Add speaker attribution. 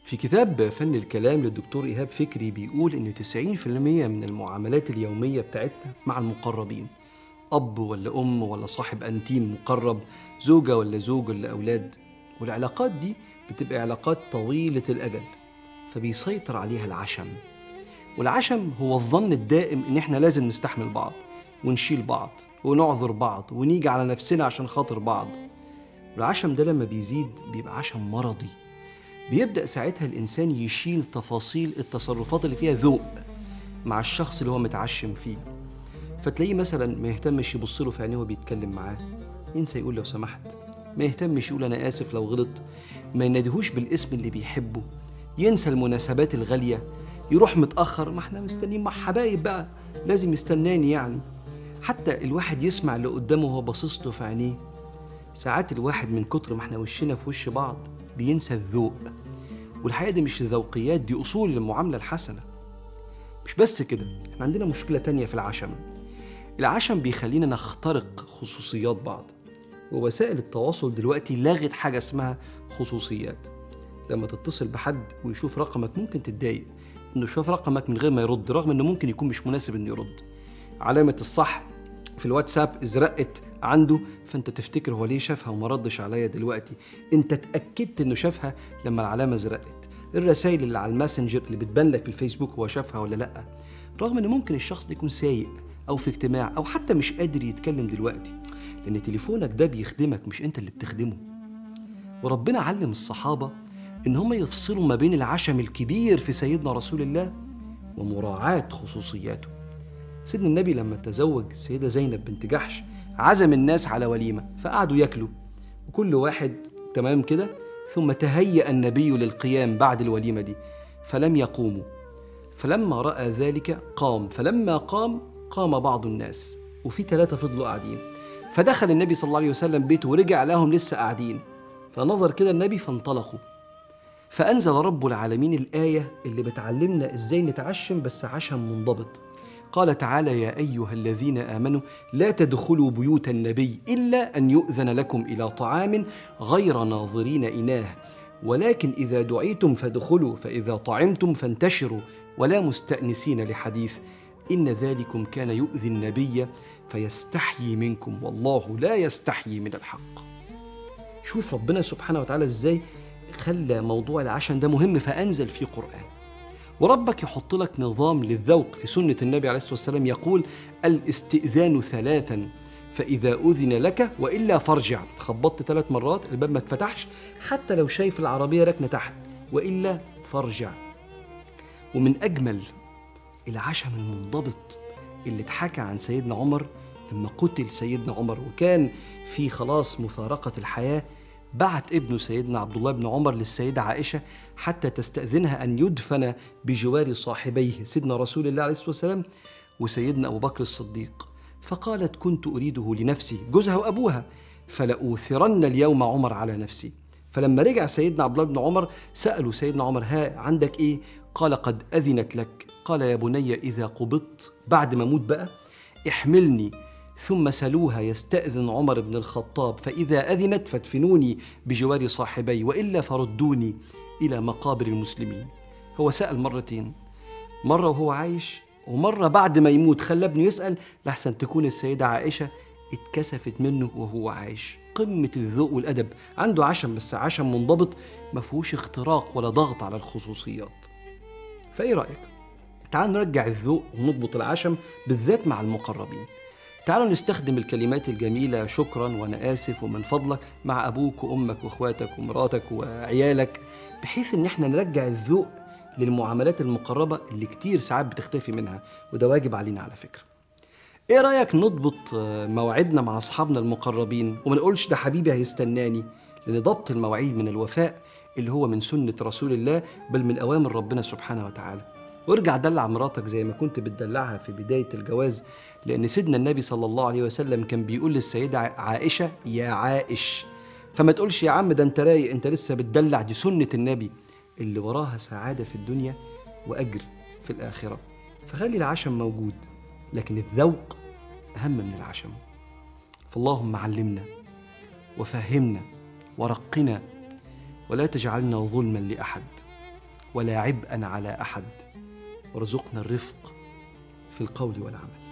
Speaker 1: في كتاب فن الكلام للدكتور إيهاب فكري بيقول إن 90% من المعاملات اليومية بتاعتنا مع المقربين أب ولا أم ولا صاحب أنتيم مقرب زوجة ولا زوج ولا أولاد والعلاقات دي بتبقى علاقات طويلة الأجل فبيسيطر عليها العشم والعشم هو الظن الدائم إن إحنا لازم نستحمل بعض ونشيل بعض ونعذر بعض ونيجي على نفسنا عشان خاطر بعض والعشم ده لما بيزيد بيبقى عشم مرضي بيبدأ ساعتها الإنسان يشيل تفاصيل التصرفات اللي فيها ذوق مع الشخص اللي هو متعشم فيه فتلاقيه مثلا ما يهتمش يبص له في عينيه وهو بيتكلم معاه ينسى يقول لو سمحت ما يهتمش يقول انا اسف لو غلط ما يناديهوش بالاسم اللي بيحبه ينسى المناسبات الغاليه يروح متاخر ما احنا مستنيين مع حبايب بقى لازم يستناني يعني حتى الواحد يسمع اللي قدامه وهو باصص له في عينيه ساعات الواحد من كتر ما احنا وشنا في وش بعض بينسى الذوق والحقيقه دي مش ذوقيات دي اصول للمعامله الحسنه مش بس كده احنا عندنا مشكله تانية في العشم العشم بيخلينا نخترق خصوصيات بعض ووسائل التواصل دلوقتي لغت حاجة اسمها خصوصيات لما تتصل بحد ويشوف رقمك ممكن تتضايق انه يشوف رقمك من غير ما يرد رغم انه ممكن يكون مش مناسب انه يرد علامة الصح في الواتساب ازرقت عنده فانت تفتكر هو ليه شافها وما ردش عليا دلوقتي انت اتاكدت انه شافها لما العلامه ازرقت الرسائل اللي على الماسنجر اللي بتبان لك في الفيسبوك هو شافها ولا لا رغم ان ممكن الشخص ده يكون سايق او في اجتماع او حتى مش قادر يتكلم دلوقتي لان تليفونك ده بيخدمك مش انت اللي بتخدمه وربنا علم الصحابه ان هم يفصلوا ما بين العشم الكبير في سيدنا رسول الله ومراعاه خصوصياته سيدنا النبي لما تزوج السيدة زينب بنت جحش عزم الناس على وليمة فقعدوا ياكلوا وكل واحد تمام كده ثم تهيأ النبي للقيام بعد الوليمة دي فلم يقوموا فلما رأى ذلك قام فلما قام قام بعض الناس وفي ثلاثة فضلوا قاعدين فدخل النبي صلى الله عليه وسلم بيته ورجع لهم لسه قاعدين فنظر كده النبي فانطلقوا فأنزل رب العالمين الآية اللي بتعلمنا إزاي نتعشم بس عشم منضبط قال تعالى يا أيها الذين آمنوا لا تدخلوا بيوت النبي إلا أن يؤذن لكم إلى طعام غير ناظرين إناه ولكن إذا دعيتم فادخلوا فإذا طعمتم فانتشروا ولا مستأنسين لحديث إن ذلكم كان يؤذي النبي فيستحيي منكم والله لا يستحيي من الحق شوف ربنا سبحانه وتعالى إزاي خلى موضوع العشم ده مهم فأنزل فيه قرآن وربك يحط لك نظام للذوق في سنة النبي عليه الصلاة والسلام يقول الاستئذان ثلاثا فإذا أذن لك وإلا فارجع خبطت ثلاث مرات الباب ما اتفتحش حتى لو شايف العربية راكنة تحت وإلا فارجع ومن أجمل العشم المنضبط اللي اتحكى عن سيدنا عمر لما قتل سيدنا عمر وكان في خلاص مفارقة الحياة بعت ابنه سيدنا عبد الله بن عمر للسيدة عائشة حتى تستأذنها أن يدفن بجوار صاحبيه سيدنا رسول الله عليه الصلاة والسلام وسيدنا أبو بكر الصديق فقالت كنت أريده لنفسي جوزها وأبوها فلأوثرن اليوم عمر على نفسي فلما رجع سيدنا عبد الله بن عمر سألوا سيدنا عمر ها عندك إيه قال قد أذنت لك قال يا بني إذا قبضت بعد ما أموت بقى احملني ثم سلوها يستأذن عمر بن الخطاب فإذا أذنت فادفنوني بجوار صاحبي وإلا فردوني إلى مقابر المسلمين هو سأل مرتين مرة وهو عايش ومرة بعد ما يموت خلى ابنه يسأل لحسن تكون السيدة عائشة اتكسفت منه وهو عايش قمة الذوق والأدب عنده عشم بس عشم منضبط ما فيهوش اختراق ولا ضغط على الخصوصيات فإيه رأيك؟ تعال نرجع الذوق ونضبط العشم بالذات مع المقربين تعالوا نستخدم الكلمات الجميلة شكرا وأنا آسف ومن فضلك مع أبوك وأمك وأخواتك ومراتك وعيالك بحيث إن احنا نرجع الذوق للمعاملات المقربة اللي كتير ساعات بتختفي منها وده واجب علينا على فكرة ايه رأيك نضبط مواعيدنا مع أصحابنا المقربين وما نقولش ده حبيبي هيستناني لأن ضبط المواعيد من الوفاء اللي هو من سنة رسول الله بل من أوامر ربنا سبحانه وتعالى وارجع دلع مراتك زي ما كنت بتدلعها في بداية الجواز لأن سيدنا النبي صلى الله عليه وسلم كان بيقول للسيدة عائشة يا عائش فما تقولش يا عم ده انت رايق انت لسه بتدلع دي سنة النبي اللي وراها سعادة في الدنيا وأجر في الآخرة فخلي العشم موجود لكن الذوق أهم من العشم فاللهم علمنا وفهمنا ورقنا ولا تجعلنا ظلما لأحد ولا عبئا على احد وارزقنا الرفق في القول والعمل